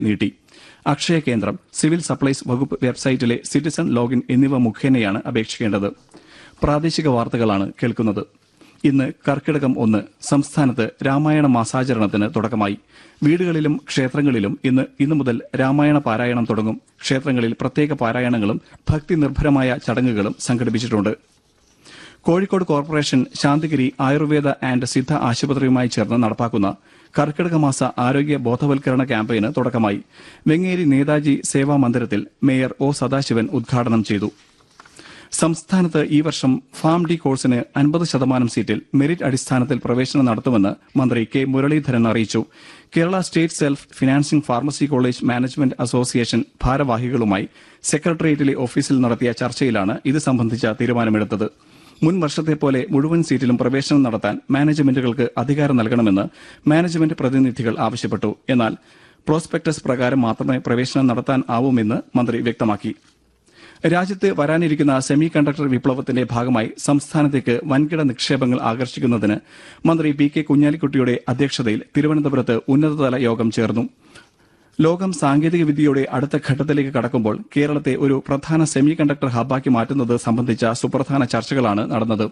നീട്ടി അക്ഷയ കേന്ദ്രം civil supplies വകുപ്പ് വെബ്സൈറ്റിലെ സിറ്റിസൺ ലോഗിൻ എന്നിവ മുഖേനയാണ് അപേക്ഷിക്കേണ്ടത് പ്രാദേശിക വാർത്തകളാണ് കേൾക്കുന്നത് ഇന്ന് കർക്കിടകം ഒന്ന് സംസ്ഥാനത്ത് രാമായണ മാസാചരണത്തിന് തുടക്കമായി വീടുകളിലും ക്ഷേത്രങ്ങളിലും ഇന്ന് ഇന്നു മുതൽ രാമായണ പാരായണം തുടങ്ങും ക്ഷേത്രങ്ങളിൽ പ്രത്യേക പാരായണങ്ങളും ഭക്തി നിർഭരമായ ചടങ്ങുകളും സംഘടിപ്പിച്ചിട്ടുണ്ട് കോഴിക്കോട് കോർപ്പറേഷൻ ശാന്തിഗിരി ആയുർവേദ ആൻഡ് സിദ്ധ ആശുപത്രിയുമായി ചേർന്ന് നടപ്പാക്കുന്ന കർക്കിടക മാസ ആരോഗ്യ ബോധവൽക്കരണ ക്യാമ്പയിന് തുടക്കമായി വെങ്ങേരി നേതാജി സേവാ മന്ദിരത്തിൽ മേയർ ഒ സദാശിവൻ ഉദ്ഘാടനം ചെയ്തു സംസ്ഥാനത്ത് ഈ വർഷം ഫാം ഡി കോഴ്സിന് അൻപത് ശതമാനം സീറ്റിൽ മെറിറ്റ് അടിസ്ഥാനത്തിൽ പ്രവേശനം നടത്തുമെന്ന് മന്ത്രി കെ മുരളീധരൻ അറിയിച്ചു Kerala state self financing pharmacy college management association ഭാരവാഹികളുമായി സെക്രട്ടേറിയറ്റിലെ ഓഫീസിൽ നടത്തിയ ചർച്ചയിലാണ് ഇത് സംബന്ധിച്ച തീരുമാനമെടുത്തത് മുൻ വർഷത്തെ പോലെ മുഴുവൻ സീറ്റിലും പ്രവേശനം നടത്താൻ മാനേജ്മെന്റുകൾക്ക് അധികാരം നൽകണമെന്ന് മാനേജ്മെന്റ് പ്രതിനിധികൾ ആവശ്യപ്പെട്ടു എന്നാൽ പ്രോസ്പെക്ടസ് പ്രകാരം മാത്രമേ പ്രവേശനം നടത്താൻ ആവുമെന്ന് മന്ത്രി വ്യക്തമാക്കി രാജ്യത്ത് വരാനിരിക്കുന്ന സെമി കണ്ടക്ടർ വിപ്ലവത്തിന്റെ ഭാഗമായി സംസ്ഥാനത്തേക്ക് വൻകിട നിക്ഷേപങ്ങൾ ആകർഷിക്കുന്നതിന് മന്ത്രി പി കെ കുഞ്ഞാലിക്കുട്ടിയുടെ അധ്യക്ഷതയിൽ തിരുവനന്തപുരത്ത് ഉന്നതതല യോഗം ചേർന്നു ലോകം സാങ്കേതിക വിദ്യയുടെ അടുത്ത ഘട്ടത്തിലേക്ക് കടക്കുമ്പോൾ കേരളത്തെ ഒരു പ്രധാന സെമി കണ്ടക്ടർ ഹബ്ബാക്കി മാറ്റുന്നത് സംബന്ധിച്ച സുപ്രധാന ചർച്ചകളാണ് നടന്നത്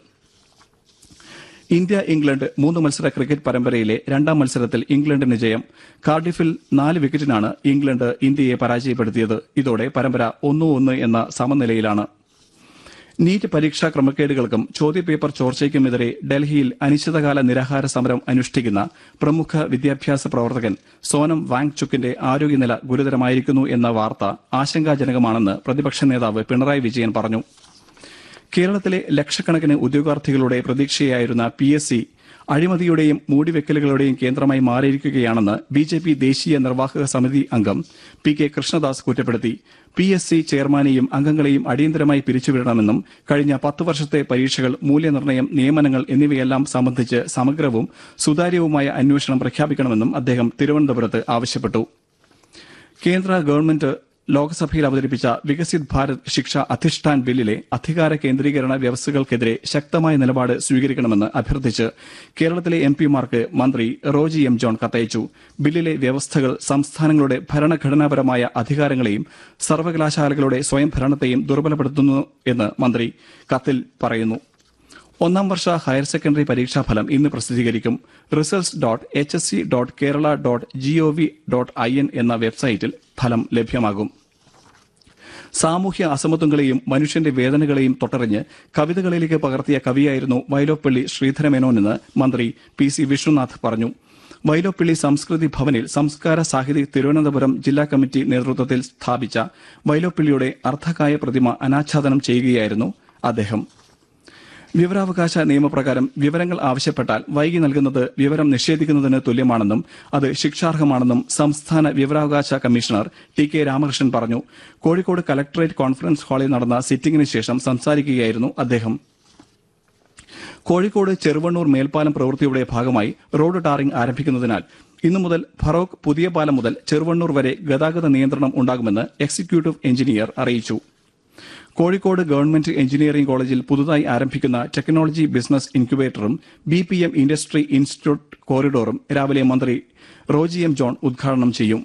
ഇന്ത്യ ഇംഗ്ലണ്ട് മൂന്ന് മത്സര ക്രിക്കറ്റ് പരമ്പരയിലെ രണ്ടാം മത്സരത്തിൽ ഇംഗ്ലണ്ടിന് ജയം കാർഡിഫിൽ നാല് വിക്കറ്റിനാണ് ഇംഗ്ലണ്ട് ഇന്ത്യയെ പരാജയപ്പെടുത്തിയത് ഇതോടെ പരമ്പര ഒന്നു ഒന്ന് എന്ന സമനിലയിലാണ് നീറ്റ് പരീക്ഷാ ക്രമക്കേടുകൾക്കും ചോദ്യപേപ്പർ ചോർച്ചയ്ക്കുമെതിരെ ഡൽഹിയിൽ അനിശ്ചിതകാല നിരാഹാര സമരം അനുഷ്ഠിക്കുന്ന പ്രമുഖ വിദ്യാഭ്യാസ പ്രവർത്തകൻ സോനം വാങ്ചുക്കിന്റെ ആരോഗ്യനില ഗുരുതരമായിരിക്കുന്നു എന്ന വാർത്ത ആശങ്കാജനകമാണെന്ന് പ്രതിപക്ഷ നേതാവ് പിണറായി വിജയൻ പറഞ്ഞു കേരളത്തിലെ ലക്ഷക്കണക്കിന് ഉദ്യോഗാർത്ഥികളുടെ പ്രതീക്ഷയായിരുന്ന പി എസ് സി അഴിമതിയുടെയും മൂടിവെക്കലുകളുടെയും കേന്ദ്രമായി മാറിയിരിക്കുകയാണെന്ന് ബി ജെ പി ദേശീയ നിർവാഹക സമിതി അംഗം പി കെ കൃഷ്ണദാസ് കുറ്റപ്പെടുത്തി പി എസ് സി ചെയർമാനെയും അംഗങ്ങളെയും അടിയന്തരമായി പിരിച്ചുവിടണമെന്നും കഴിഞ്ഞ പത്ത് വർഷത്തെ പരീക്ഷകൾ മൂല്യനിർണ്ണയം നിയമനങ്ങൾ എന്നിവയെല്ലാം സംബന്ധിച്ച് സമഗ്രവും സുതാര്യവുമായ അന്വേഷണം പ്രഖ്യാപിക്കണമെന്നും അദ്ദേഹം തിരുവനന്തപുരത്ത് ആവശ്യപ്പെട്ടു കേന്ദ്ര ഗവൺമെന്റ് ലോക്സഭയിൽ അവതരിപ്പിച്ച വികസിത് ഭാരത് ശിക്ഷ അധിഷ്ഠാൻ ബില്ലിലെ അധികാര കേന്ദ്രീകരണ വ്യവസ്ഥകൾക്കെതിരെ ശക്തമായ നിലപാട് സ്വീകരിക്കണമെന്ന് അഭ്യർത്ഥിച്ച് കേരളത്തിലെ എം പിമാർക്ക് മന്ത്രി റോജി എം ജോൺ കത്തയച്ചു ബില്ലിലെ വ്യവസ്ഥകൾ സംസ്ഥാനങ്ങളുടെ ഭരണഘടനാപരമായ അധികാരങ്ങളെയും സർവകലാശാലകളുടെ സ്വയംഭരണത്തെയും ദുർബലപ്പെടുത്തുന്നു എന്ന് മന്ത്രി കത്തിൽ പറയുന്നു ഒന്നാം വർഷ ഹയർ സെക്കൻഡറി പരീക്ഷാഫലം ഇന്ന് പ്രസിദ്ധീകരിക്കും results dot H S C dot Kerala dot GOV dot I N എന്ന വെബ്സൈറ്റിൽ ഫലം ലഭ്യമാകും സാമൂഹ്യ അസമത്വങ്ങളെയും മനുഷ്യന്റെ വേദനകളെയും തൊട്ടറിഞ്ഞ് കവിതകളിലേക്ക് പകർത്തിയ കവിയായിരുന്നു വൈലോപ്പള്ളി ശ്രീധരമേനോനെന്ന് മന്ത്രി പി സി വിഷ്ണുനാഥ് പറഞ്ഞു വൈലോപ്പള്ളി സംസ്കൃതി ഭവനിൽ സംസ്കാര സാഹിതി തിരുവനന്തപുരം ജില്ലാ കമ്മിറ്റി നേതൃത്വത്തിൽ സ്ഥാപിച്ച വൈലോപ്പള്ളിയുടെ അർദ്ധകായ പ്രതിമ അനാച്ഛാദനം ചെയ്യുകയായിരുന്നു അദ്ദേഹം വിവരാവകാശ നിയമപ്രകാരം വിവരങ്ങൾ ആവശ്യപ്പെട്ടാൽ വൈകി നൽകുന്നത് വിവരം നിഷേധിക്കുന്നതിന് തുല്യമാണെന്നും അത് ശിക്ഷാർഹമാണെന്നും സംസ്ഥാന വിവരാവകാശ കമ്മീഷണർ ടി കെ രാമകൃഷ്ണൻ പറഞ്ഞു കോഴിക്കോട് കലക്ടറേറ്റ് കോൺഫറൻസ് ഹാളിൽ നടന്ന സിറ്റിംഗിന് ശേഷം സംസാരിക്കുകയായിരുന്നു അദ്ദേഹം കോഴിക്കോട് ചെറുവണ്ണൂർ മേൽപ്പാലം പ്രവൃത്തിയുടെ ഭാഗമായി റോഡ് ടാറിംഗ് ആരംഭിക്കുന്നതിനാൽ ഇന്നു മുതൽ ഫറോക്ക് പുതിയ പാലം മുതൽ ചെറുവണ്ണൂർ വരെ ഗതാഗത നിയന്ത്രണം ഉണ്ടാകുമെന്ന് എക്സിക്യൂട്ടീവ് എഞ്ചിനീയർ അറിയിച്ചു കോഴിക്കോട് ഗവൺമെന്റ് എഞ്ചിനീയറിംഗ് കോളേജിൽ പുതുതായി ആരംഭിക്കുന്ന ടെക്നോളജി ബിസിനസ് ഇൻക്യുബേറ്ററും B P M industry institute കോറിഡോറും രാവിലെ മന്ത്രി റോജി എം ജോൺ ഉദ്ഘാടനം ചെയ്യും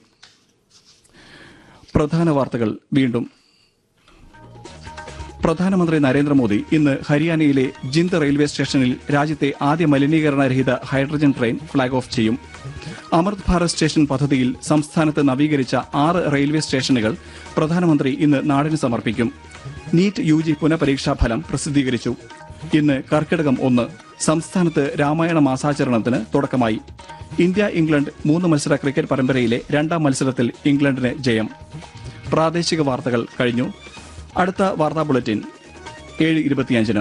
പ്രധാന വാർത്തകൾ വീണ്ടും പ്രധാനമന്ത്രി നരേന്ദ്രമോദി ഇന്ന് ഹരിയാനയിലെ ജിന്ദ് റെയിൽവേ സ്റ്റേഷനിൽ രാജ്യത്തെ ആദ്യ മലിനീകരണരഹിത ഹൈഡ്രജൻ ട്രെയിൻ ഫ്ളാഗ് ഓഫ് ചെയ്യും അമൃത് ഭാരത് സ്റ്റേഷൻ പദ്ധതിയിൽ സംസ്ഥാനത്ത് നവീകരിച്ച ആറ് റെയിൽവേ സ്റ്റേഷനുകൾ പ്രധാനമന്ത്രി ഇന്ന് നാടിന് സമർപ്പിക്കും നീറ്റ് യു ജി പുനഃപരീക്ഷാ ഫലം പ്രസിദ്ധീകരിച്ചു ഇന്ന് കർക്കിടകം ഒന്ന് സംസ്ഥാനത്ത് രാമായണ മാസാചരണത്തിന് തുടക്കമായി ഇന്ത്യ ഇംഗ്ലണ്ട് മൂന്ന് മത്സര ക്രിക്കറ്റ് പരമ്പരയിലെ രണ്ടാം മത്സരത്തിൽ ഇംഗ്ലണ്ടിന് ജയം പ്രാദേശിക വാർത്തകൾ കഴിഞ്ഞു അടുത്ത വാർത്താ ബുള്ളറ്റിൻ ഏഴ് ഇരുപത്തിയഞ്ചിന്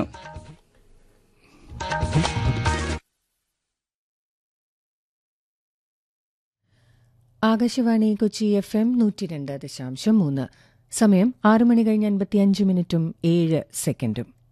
ആകാശവാണി കൊച്ചി എഫ് എം നൂറ്റി രണ്ട് ദശാംശം മൂന്ന് സമയം ആറ് മണി കഴിഞ്ഞ് അൻപത്തിയഞ്ച് മിനിറ്റും ഏഴ് സെക്കൻഡും